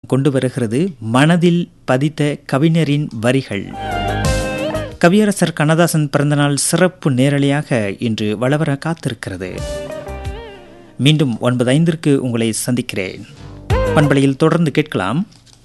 கொண்டு வருகிறது மனதில் பதித்த கவிஞரின் வரிகள் கவியரசர் கண்ணதாசன் பிறந்தநாள் சிறப்பு நேரலையாக இன்று வளவர காத்திருக்கிறது மீண்டும் ஒன்பது ஐந்திற்கு உங்களை சந்திக்கிறேன் பண்பலையில் தொடர்ந்து கேட்கலாம்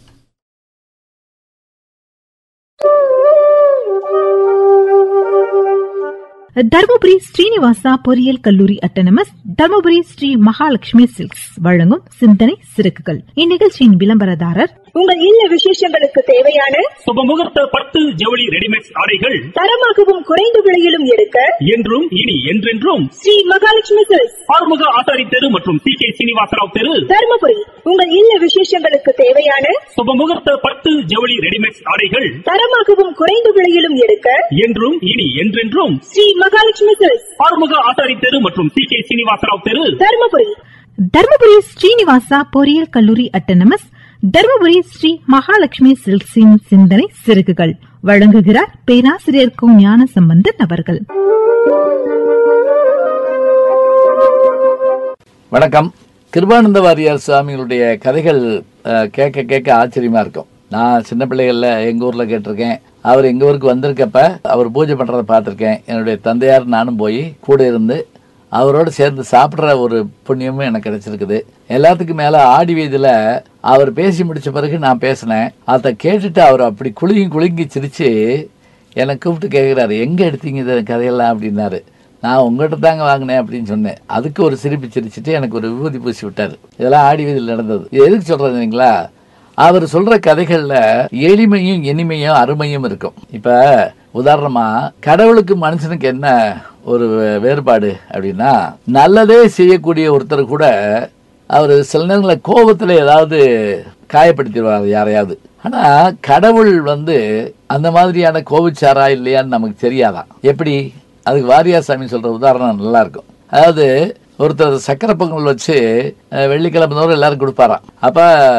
தருமபுரி ஸ்ரீனிவாசா பொறியியல் கல்லூரி அட்டனமஸ் தருமபுரி ஸ்ரீ மகாலட்சுமி சில்க்ஸ் வழங்கும் சிந்தனை சிறக்குகள் இந்நிகழ்ச்சியின் விளம்பரதாரர் உங்கள் இல்ல விசேஷங்களுக்கு தேவையான சுபமுகூர்த்த பட்டு ஜவுளி ரெடிமேட் ஆடைகள் தரமாகவும் குறைந்த விலையிலும் எடுக்க என்றும் இனி என்றென்றும் ஸ்ரீ மகாலட்சுமி சில்க்ஸ் ஆறுமுக ஆசாரி தெரு மற்றும் சி கே சீனிவாசராவ் தெரு தருமபுரி உங்கள் இல்ல விசேஷங்களுக்கு தேவையான சுபமுகூர்த்த பட்டு ஜவுளி ரெடிமேட் ஆடைகள் தரமாகவும் குறைந்த விலையிலும் எடுக்க என்றும் இனி என்றென்றும் ஸ்ரீ மகாலட்சுமி சில்க்ஸ் ஆறுமுக ஆசாரி தெரு மற்றும் சி கே சீனிவாசராவ் தெரு தருமபுரி தருமபுரி ஸ்ரீனிவாசா பொறியியல் கல்லூரி அட்டனமஸ் தருமபுரி ஸ்ரீ மகாலட்சுமி சில்க்ஸின் சிந்தனை சிறகுகள் வழங்குகிறார் பேராசிரியர் கு ஞான சம்பந்தன் அவர்கள் வணக்கம் கிருபானந்த வாரியார் சுவாமிகளுடைய கதைகள் அஹ், கேட்க கேட்க ஆச்சரியமா இருக்கும் நான் சின்ன பிள்ளைகள்ல எங்க ஊர்ல கேட்டிருக்கேன் அவர் எங்க ஊருக்கு வந்திருக்கப்ப அவர் பூஜை பண்றதை பார்த்திருக்கேன் என்னுடைய தந்தையார் நானும் போய் கூட இருந்து அவரோட சேர்ந்து சாப்பிட்ற ஒரு புண்ணியமும் எனக்கு கிடைச்சிருக்குது எல்லாத்துக்கும் மேல ஆடி வீதியில அவர் பேசி முடிச்ச பிறகு நான் பேசினேன் அதை கேட்டுட்டு அவர் அப்படி குலுங்கி குலுங்கி சிரிச்சு என்னை கூப்பிட்டு கேட்குறாரு எங்க எடுத்தீங்க இந்த கதையெல்லாம் அப்படின்னாரு நான் உங்கள்கிட்ட தாங்க வாங்கினேன் அப்படின்னு சொன்னேன் அதுக்கு ஒரு சிரிப்பு சிரிச்சிட்டு எனக்கு ஒரு விபூதி பூசி விட்டாரு இதெல்லாம் ஆடி வீதியில் நடந்தது இது எதுக்கு சொல்றது இல்லைங்களா அவர் சொல்ற கதைகள்ல எளிமையும் இனிமையும் அருமையும் இருக்கும் இப்ப உதாரணமா கடவுளுக்கு மனுஷனுக்கு என்ன ஒரு வே- வேறுபாடு அப்படின்னா நல்லதே செய்யக்கூடிய ஒருத்தர் கூட அவர் சில நேரங்களில் கோபத்துல ஏதாவது காயப்படுத்திடுவார் யாரையாவது ஆனா கடவுள் வந்து அந்த மாதிரியான கோவிச்சாரா இல்லையான்னு நமக்கு தெரியாதான் எப்படி அதுக்கு வாரியார் சாமி சொல்ற உதாரணம் நல்லா இருக்கும் அதாவது ஒருத்தர் சக்கரை பொங்கல் வச்சு அஹ், வெள்ளிக்கிழமை தோறும் எல்லாரும் கொடுப்பாராம் அப்ப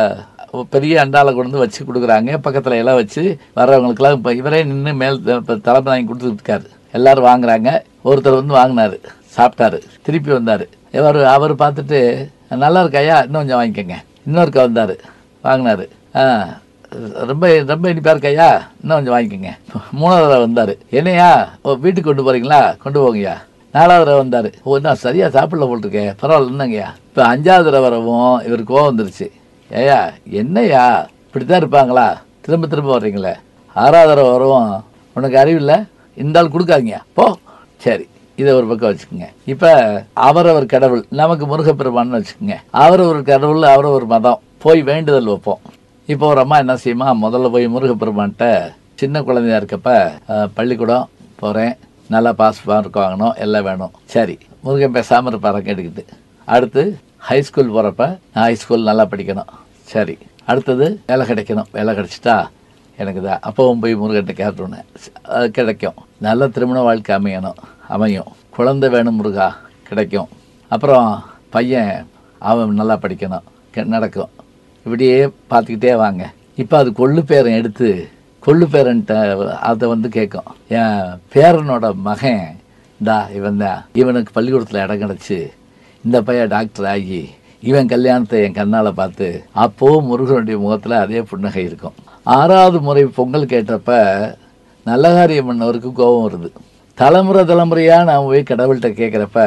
பெரிய அண்டால கொண்டு வந்து வச்சு கொடுக்குறாங்க பக்கத்துல எல்லாம் வச்சு வர்றவங்களுக்குலாம் இப்போ இவரே நின்று மேல் த- இப்ப தலைமை வாங்கி கொடுத்துட்டு இருக்காரு எல்லாரும் வாங்குறாங்க ஒருத்தர் வந்து வாங்கினாரு சாப்பிட்டாரு திருப்பி வந்தாரு இவர் அவர் பார்த்துட்டு நல்லா இருக்காயா இன்னும் கொஞ்சம் வாங்கிக்கோங்க இன்னொருக்கா வந்தாரு வாங்கினாரு ஆ ரொம்ப ரொம்ப இனிப்பா இருக்கையா இன்னும் கொஞ்சம் வாங்கிக்கோங்க மூணாவது தடவை வந்தாரு என்னையா ஓ வீட்டுக்கு கொண்டு போறீங்களா கொண்டு போங்கய்யா நாலாவது தடவை வந்தாரு ஓ நான் சரியா சாப்பிடல போட்டிருக்கேன் பரவாயில்ல என்னங்கய்யா இப்போ அஞ்சாவது தடவை வரவும் இவர் கோவம் வந்துருச்சு ஏயா என்னய்யா இப்படித்தான் இருப்பாங்களா திரும்ப திரும்ப வர்றீங்களே ஆறாவது தடவை வரவும் உனக்கு அறிவில்லை இந்த ஆள் கொடுக்காதீங்க போ சரி இதை ஒரு பக்கம் வச்சுக்கோங்க இப்ப அவரவர் கடவுள் நமக்கு முருகப்பெருமான்னு வச்சுக்கோங்க அவரவர் கடவுள் அவரவர் மதம் போய் வேண்டுதல் வைப்போம் இப்போ ஒரு அம்மா என்ன செய்யுமா முதல்ல போய் முருகப்பெருமான்கிட்ட சின்ன குழந்தையா இருக்கப்ப அஹ், பள்ளிக்கூடம் போறேன் நல்லா பாஸ் மார்க் வாங்கணும் எல்லாம் வேணும் சரி முருகன் பேசாம இருப்பார கேட்டுக்கிட்டு அடுத்து ஹை ஸ்கூல் போறப்ப நான் ஹை ஸ்கூல் நல்லா படிக்கணும் சரி அடுத்தது வேலை கிடைக்கணும் வேலை கிடைச்சிட்டா எனக்கு தான் அப்பவும் போய் முருகன்ட்ட கேட்டோன்னு அது கிடைக்கும் நல்ல திருமண வாழ்க்கை அமையணும் அமையும் குழந்தை வேணும் முருகா கிடைக்கும் அப்புறம் பையன் அவன் நல்லா படிக்கணும் கெ- நடக்கும் இப்படியே பார்த்துக்கிட்டே வாங்க இப்போ அது கொள்ளு பேரன் எடுத்து கொள்ளு பேரன்ட்ட அதை வந்து கேட்கும் என் பேரனோட மகன் இந்தா இவன் தான் இவனுக்கு பள்ளிக்கூடத்தில் இடம் கிடச்சி இந்த பையன் டாக்டர் ஆகி இவன் கல்யாணத்தை என் கண்ணால பார்த்து அப்போ முருகனுடைய முகத்துல அதே புன்னகை இருக்கும் ஆறாவது முறை பொங்கல் கேட்டப்ப நல்லகாரியம் பண்ணவருக்கு கோபம் வருது தலைமுறை தலைமுறையா நான் போய் கடவுள்கிட்ட கேட்குறப்ப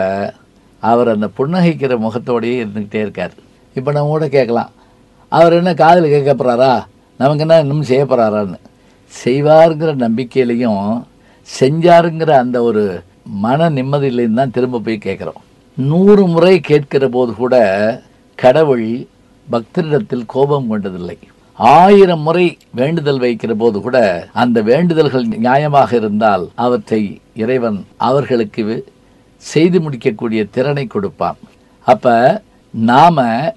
அவர் அந்த புன்னகைக்கிற முகத்தோடயே இருந்துக்கிட்டே இருக்கார் இப்போ நம்ம கூட கேட்கலாம் அவர் என்ன காதில் கேட்க போறாரா நமக்கு என்ன இன்னும் செய்ய போறாரான்னு செய்வாருங்கிற நம்பிக்கையிலையும் செஞ்சாருங்கிற அந்த ஒரு மன நிம்மதியிலையும் தான் திரும்ப போய் கேட்குறோம் நூறு முறை கேட்கிற போது கூட கடவுள் பக்தரிடத்தில் கோபம் கொண்டதில்லை ஆயிரம் முறை வேண்டுதல் வைக்கிற போது கூட அந்த வேண்டுதல்கள் நியாயமாக இருந்தால் அவற்றை இறைவன் அவர்களுக்கு செய்து முடிக்கக்கூடிய திறனை கொடுப்பான் அப்ப நாம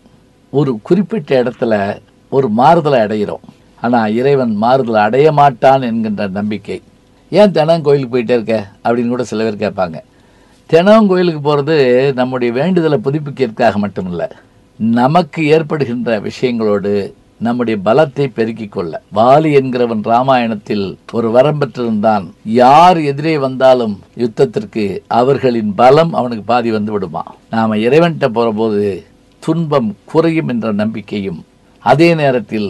ஒரு குறிப்பிட்ட இடத்துல ஒரு மாறுதலை அடைகிறோம் ஆனா இறைவன் மாறுதல் அடைய மாட்டான் என்கின்ற நம்பிக்கை ஏன் தினம் கோயிலுக்கு போயிட்டே இருக்க அப்படின்னு கூட சில பேர் கேட்பாங்க தினம் கோயிலுக்கு போகிறது நம்முடைய வேண்டுதலை புதுப்பிக்கிறதுக்காக மட்டுமில்ல நமக்கு ஏற்படுகின்ற விஷயங்களோடு நம்முடைய பலத்தை பெருக்கிக் கொள்ள வாலி என்கிறவன் ராமாயணத்தில் ஒரு வரம் பெற்றிருந்தான் யார் எதிரே வந்தாலும் யுத்தத்திற்கு அவர்களின் பலம் அவனுக்கு பாதி வந்து விடுமா நாம இறைவன்கிட்ட போற போது துன்பம் குறையும் என்ற நம்பிக்கையும் அதே நேரத்தில்